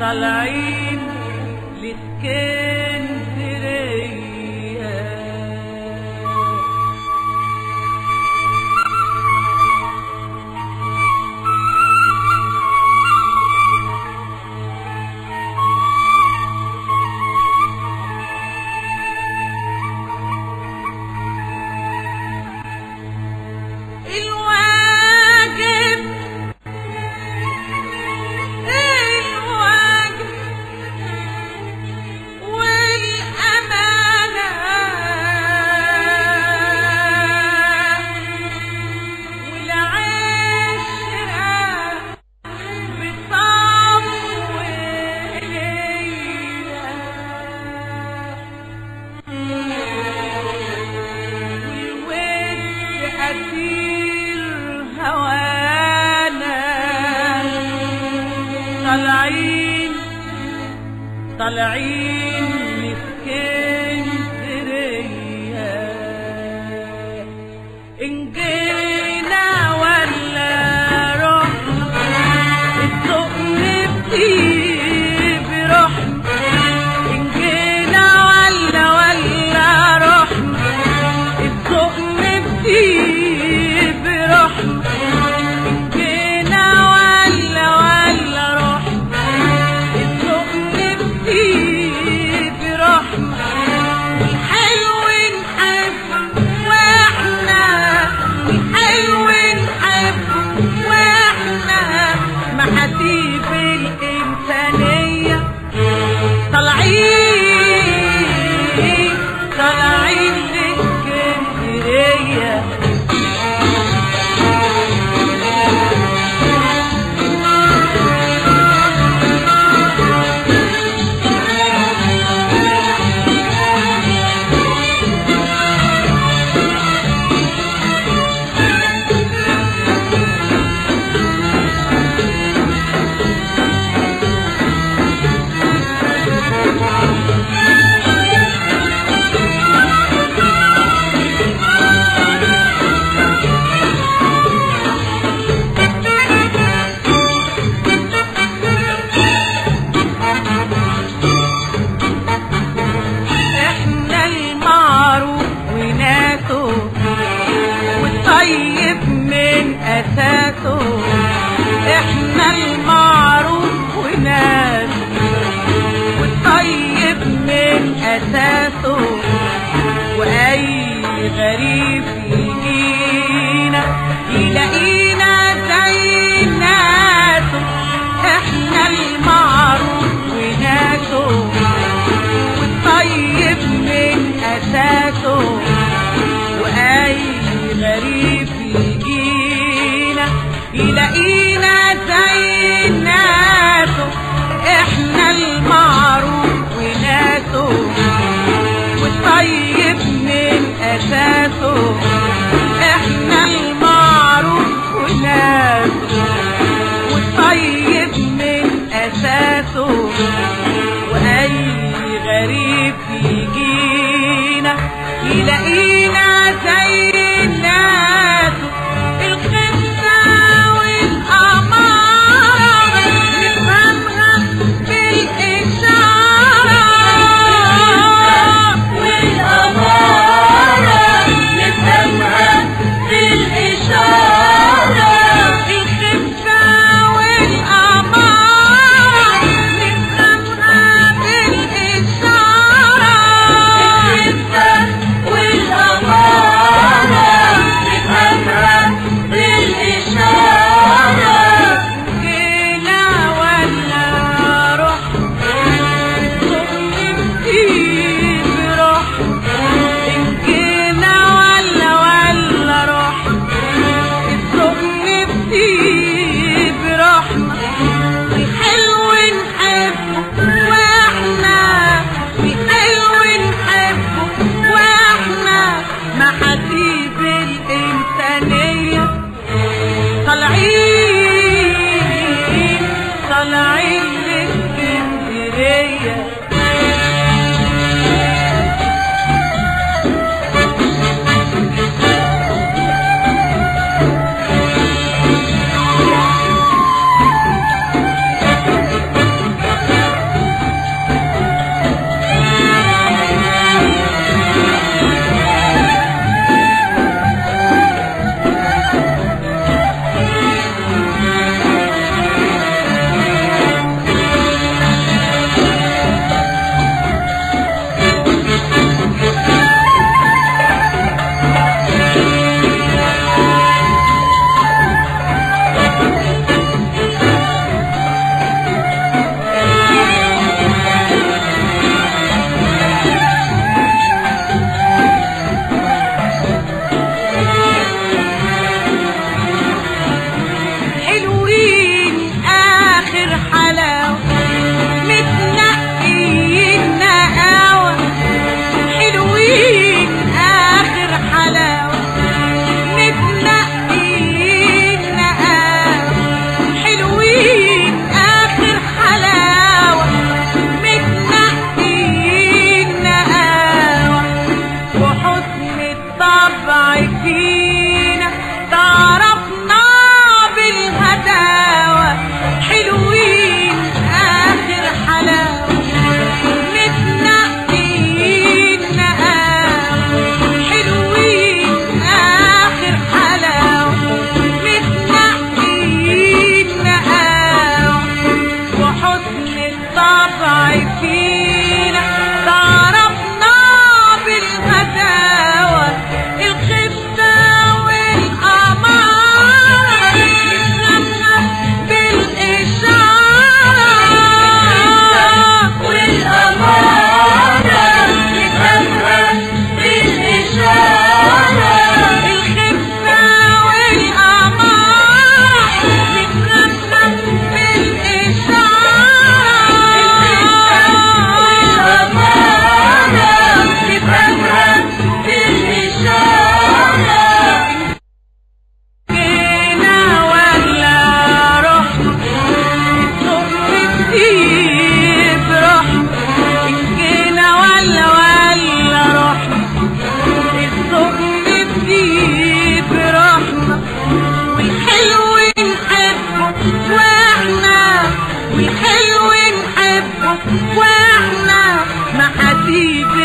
طالعين لاسكندرية الواجب الواجب والأمانة والعشرة بصفوية والود أسير هوانا طالعين طالعين لاسكندرية إن جينا ولا رحنا السقن بطيب رحنا إن جينا ولا ولا رحنا السقن بطيب رحنا إن جينا ولا ولا رحنا السقن بطيب رحنا الحلو نحب واحنا الحلو نحب واحنا محاتيب الإنسانية طالعين طالعين لاسكندرية احنا المعروف وناسه والطيب من اساسه احنا المعروف وناسه والطيب من اساسه واي غريب يجينا يلاقينا زي ناسه احنا المعروف وناسه والطيب من أساسه وأي غريب يجينا يلاقينا زي ناسه احنا المعروف وناسه والطيب من أساسه احنا المعروف الطبع فينا تعرفنا بالهداوة حلوين آخر حلاوة متنقين نقاوة حلوين آخر حلاوة متنقين نقاوة وحسن الطبع فينا تعرفنا بالغداوة الخفة والأمارة نفهمها بالإشارة والأمانة نفهمها بالإشارة الخفة والأمارة نفهمها بالإشارة نفهمها بالإشارة جينا ولا رحنا الصبح كتير برحنا جينا ولا ولا رحنا الصبح كتير برحنا والحلو نحبه واحنا والحلو نحبه واحنا ما هتيجي